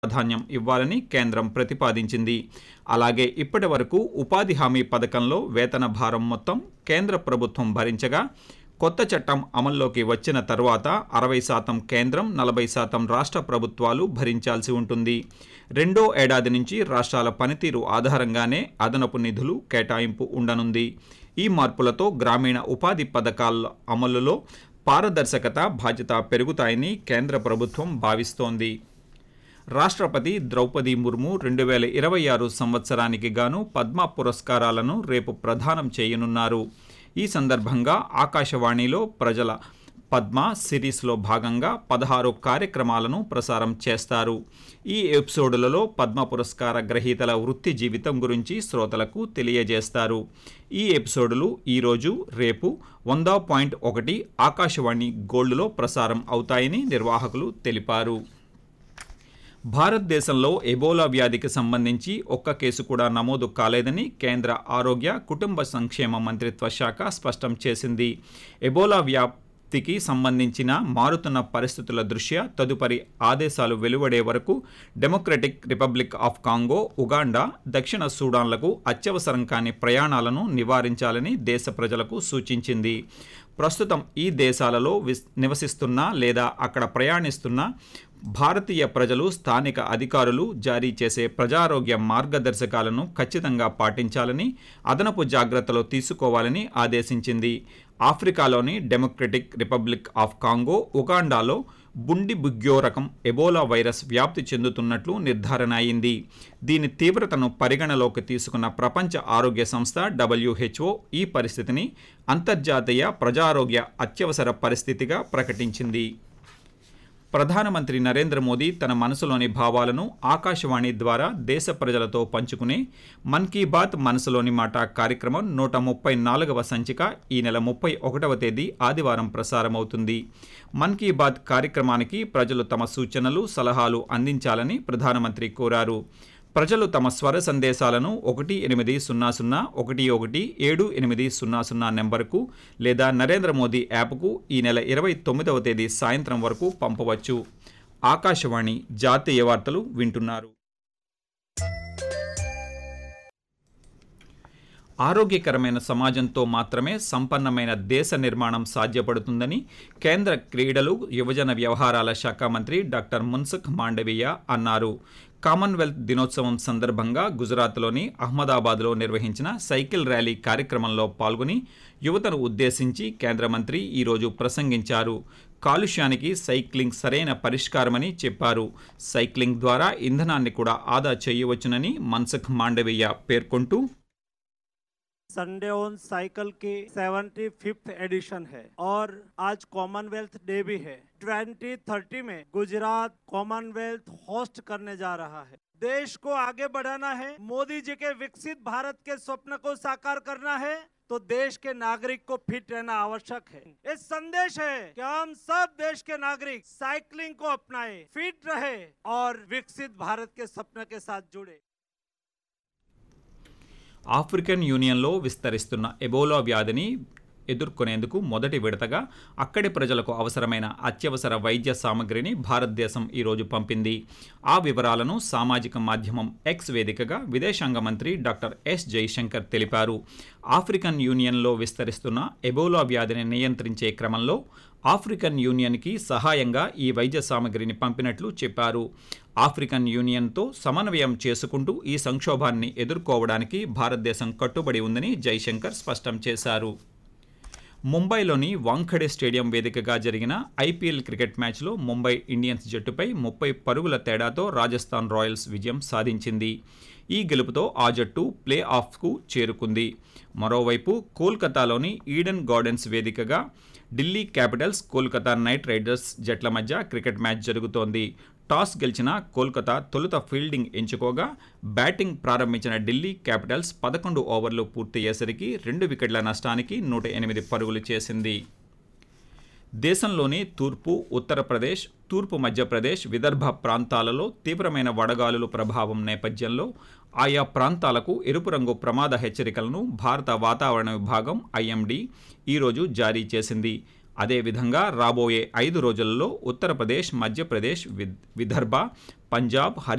ప్రాధాన్యం ఇవ్వాలని కేంద్రం ప్రతిపాదించింది అలాగే ఇప్పటి వరకు ఉపాధి హామీ పథకంలో వేతన భారం మొత్తం కేంద్ర ప్రభుత్వం భరించగా కొత్త చట్టం అమల్లోకి వచ్చిన తర్వాత అరవై శాతం కేంద్రం నలభై శాతం రాష్ట్ర ప్రభుత్వాలు భరించాల్సి ఉంటుంది రెండో ఏడాది నుంచి రాష్ట్రాల పనితీరు ఆధారంగానే అదనపు నిధులు కేటాయింపు ఉండనుంది ఈ మార్పులతో గ్రామీణ ఉపాధి పథకాల అమలులో పారదర్శకత బాధ్యత పెరుగుతాయని కేంద్ర ప్రభుత్వం భావిస్తోంది రాష్ట్రపతి ద్రౌపది ముర్ము రెండు వేల ఇరవై ఆరు సంవత్సరానికి గాను పద్మ పురస్కారాలను రేపు ప్రదానం చేయనున్నారు ఈ సందర్భంగా ఆకాశవాణిలో ప్రజల పద్మ సిరీస్లో భాగంగా పదహారు కార్యక్రమాలను ప్రసారం చేస్తారు ఈ ఎపిసోడులలో పద్మ పురస్కార గ్రహీతల వృత్తి జీవితం గురించి శ్రోతలకు తెలియజేస్తారు ఈ ఎపిసోడులు ఈరోజు రేపు వంద పాయింట్ ఒకటి ఆకాశవాణి గోల్డ్లో ప్రసారం అవుతాయని నిర్వాహకులు తెలిపారు భారతదేశంలో ఎబోలా వ్యాధికి సంబంధించి ఒక్క కేసు కూడా నమోదు కాలేదని కేంద్ర ఆరోగ్య కుటుంబ సంక్షేమ మంత్రిత్వ శాఖ స్పష్టం చేసింది ఎబోలా వ్యాప్తికి సంబంధించిన మారుతున్న పరిస్థితుల దృష్ట్యా తదుపరి ఆదేశాలు వెలువడే వరకు democratic republic of Congo Uganda దక్షిణ సూడాన్లకు అత్యవసరం కాని ప్రయాణాలను నివారించాలని దేశ ప్రజలకు సూచించింది ప్రస్తుతం ఈ దేశాలలో విస్ నివసిస్తున్న లేదా అక్కడ ప్రయాణిస్తున్న భారతీయ ప్రజలు స్థానిక అధికారులు జారీ చేసే ప్రజారోగ్య మార్గదర్శకాలను ఖచ్చితంగా పాటించాలని అదనపు జాగ్రత్తలు తీసుకోవాలని ఆదేశించింది ఆఫ్రికాలోని డెమోక్రటిక్ రిపబ్లిక్ ఆఫ్ కాంగో ఉగాండాలో బుండి బుగ్యో రకం ఎబోలా వైరస్ వ్యాప్తి చెందుతున్నట్లు నిర్ధారణ అయింది దీని తీవ్రతను పరిగణలోకి తీసుకున్న ప్రపంచ ఆరోగ్య సంస్థ డబ్ల్యూహెచ్ఓ ఈ పరిస్థితిని అంతర్జాతీయ ప్రజారోగ్య అత్యవసర పరిస్థితిగా ప్రకటించింది ప్రధానమంత్రి నరేంద్ర మోదీ తన మనసులోని భావాలను ఆకాశవాణి ద్వారా దేశ ప్రజలతో పంచుకునే మన్ కీ బాత్ మనసులోని మాట కార్యక్రమం నూట ముప్పై నాలుగవ సంచిక ఈ నెల ముప్పై ఒకటవ తేదీ ఆదివారం ప్రసారమవుతుంది మన్ కీ బాత్ కార్యక్రమానికి ప్రజలు తమ సూచనలు సలహాలు అందించాలని ప్రధానమంత్రి కోరారు ప్రజలు తమ స్వర సందేశాలను ఒకటి ఎనిమిది సున్నా సున్నా ఒకటి ఒకటి ఏడు ఎనిమిది సున్నా సున్నా నెంబర్కు లేదా నరేంద్ర మోదీ యాప్కు ఈ నెల ఇరవై తొమ్మిదవ తేదీ సాయంత్రం వరకు పంపవచ్చు ఆకాశవాణి జాతీయ వార్తలు వింటున్నారు ఆరోగ్యకరమైన సమాజంతో మాత్రమే సంపన్నమైన దేశ నిర్మాణం సాధ్యపడుతుందని కేంద్ర క్రీడలు యువజన వ్యవహారాల శాఖ మంత్రి డాక్టర్ మున్సుఖ్ మాండవీయ అన్నారు కామన్వెల్త్ దినోత్సవం సందర్భంగా గుజరాత్లోని అహ్మదాబాద్లో నిర్వహించిన సైకిల్ ర్యాలీ కార్యక్రమంలో పాల్గొని యువతను ఉద్దేశించి కేంద్ర మంత్రి ఈరోజు ప్రసంగించారు కాలుష్యానికి సైక్లింగ్ సరైన పరిష్కారమని చెప్పారు సైక్లింగ్ ద్వారా ఇంధనాన్ని కూడా ఆదా చేయవచ్చునని మన్సుఖ్ మాండవీయ పేర్కొంటూ संडे ऑन साइकिल की 75th एडिशन है और आज कॉमनवेल्थ डे भी है 2030 में गुजरात कॉमनवेल्थ होस्ट करने जा रहा है देश को आगे बढ़ाना है मोदी जी के विकसित भारत के स्वप्न को साकार करना है तो देश के नागरिक को फिट रहना आवश्यक है ये संदेश है कि हम सब देश के नागरिक साइकिलिंग को अपनाएं, फिट रहे और विकसित भारत के सपने के साथ जुड़े ఆఫ్రికన్ యూనియన్లో విస్తరిస్తున్న ఎబోలా వ్యాధిని ఎదుర్కొనేందుకు మొదటి విడతగా అక్కడి ప్రజలకు అవసరమైన అత్యవసర వైద్య సామగ్రిని భారతదేశం ఈరోజు పంపింది ఆ వివరాలను సామాజిక మాధ్యమం ఎక్స్ వేదికగా విదేశాంగ మంత్రి డాక్టర్ ఎస్ జైశంకర్ తెలిపారు ఆఫ్రికన్ యూనియన్లో విస్తరిస్తున్న ఎబోలా వ్యాధిని నియంత్రించే క్రమంలో ఆఫ్రికన్ యూనియన్కి సహాయంగా ఈ వైద్య సామగ్రిని పంపినట్లు చెప్పారు ఆఫ్రికన్ యూనియన్తో సమన్వయం చేసుకుంటూ ఈ సంక్షోభాన్ని ఎదుర్కోవడానికి భారతదేశం కట్టుబడి ఉందని జైశంకర్ స్పష్టం చేశారు ముంబైలోని వాంఖడే స్టేడియం వేదికగా జరిగిన ఐపీఎల్ క్రికెట్ మ్యాచ్లో ముంబై ఇండియన్స్ జట్టుపై ముప్పై పరుగుల తేడాతో రాజస్థాన్ రాయల్స్ విజయం సాధించింది ఈ గెలుపుతో ఆ జట్టు ప్లే ఆఫ్కు చేరుకుంది మరోవైపు కోల్కతాలోని ఈడెన్ గార్డెన్స్ వేదికగా Delhi Capitals Kolkata Knight Riders జట్ల మధ్య క్రికెట్ మ్యాచ్ జరుగుతోంది టాస్ గెలిచిన కోల్కతా తొలుత ఫీల్డింగ్ ఎంచుకోగా బ్యాటింగ్ ప్రారంభించిన ఢిల్లీ క్యాపిటల్స్ పదకొండు ఓవర్లు పూర్తయ్యేసరికి రెండు వికెట్ల నష్టానికి నూట ఎనిమిది పరుగులు చేసింది దేశంలోని తూర్పు ఉత్తరప్రదేశ్ తూర్పు మధ్యప్రదేశ్ విదర్భ ప్రాంతాలలో తీవ్రమైన వడగాలుల ప్రభావం నేపథ్యంలో ఆయా ప్రాంతాలకు ఎరుపు రంగు ప్రమాద హెచ్చరికలను భారత వాతావరణ విభాగం ఐఎండీ ఈరోజు జారీ చేసింది అదేవిధంగా రాబోయే ఐదు రోజులలో ఉత్తరప్రదేశ్ మధ్యప్రదేశ్ విద్- విదర్భ పంజాబ్ హర్యానా